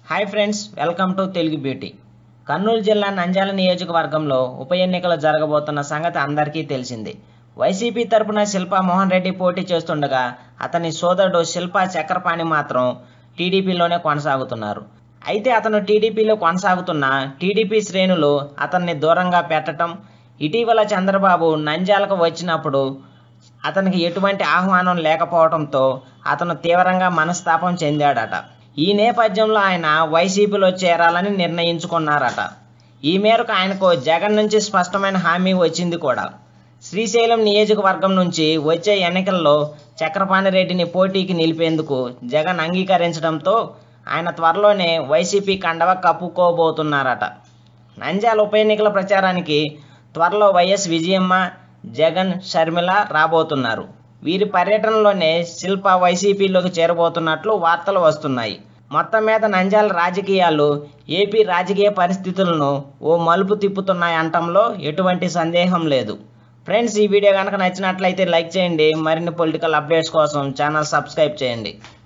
hi friends welcome to Telugu beauty Kurnool జిల్లా నంద్యాల నియోజకవర్గంలో ఉప ఎన్నికలు జరగబోతున్న సంగతి అందరికీ తెలిసింది వైసీపీ తరపున శిల్పా మోహన్ రెడ్డి పోటీ చేస్తుండగా అతని సోదరుడు శిల్పా చక్రపాణి మాత్రం టీడీపీలోనే కొనసాగుతున్నారు అయితే అతను టీడీపీలో కొనసాగుతున్న టీడీపీ శ్రేణులు అతన్ని దూరంగా పెట్టడం ఇటీవల చంద్రబాబు నంద్యాలకు వచ్చినప్పుడు అతనికి ఎటువంటి ఆహ్వానం లేకపోవడంతో అతను తీవ్రంగా మనస్తాపం చెందాడట ఈ నేపథ్యంలో ఆయన వైసీపీలో చేరాలని నిర్ణయించుకున్నారట ఈ మేరకు ఆయనకు జగన్ నుంచి స్పష్టమైన హామీ వచ్చింది కూడా శ్రీశైలం నియోజకవర్గం నుంచి వచ్చే ఎన్నికల్లో చక్రపాణి రెడ్డిని పోటీకి నిలిపేందుకు జగన్ అంగీకరించడంతో ఆయన త్వరలోనే వైసీపీ కండవ కప్పుకోబోతున్నారట నంద్యాల ఉప ఎన్నికల ప్రచారానికి త్వరలో వైఎస్ విజయమ్మ జగన్ షర్మిల రాబోతున్నారు వీరి పర్యటనలోనే శిల్ప వైసీపీలోకి చేరబోతున్నట్లు వార్తలు వస్తున్నాయి మొత్తం మీద నంద్యాల రాజకీయాలు ఏపీ రాజకీయ పరిస్థితులను ఓ మలుపు తిప్పుతున్నాయి అంటంలో ఎటువంటి సందేహం లేదు ఫ్రెండ్స్ ఈ వీడియో కనుక నచ్చినట్లయితే లైక్ చేయండి మరిన్ని పొలిటికల్ అప్డేట్స్ కోసం ఛానల్ సబ్స్క్రైబ్ చేయండి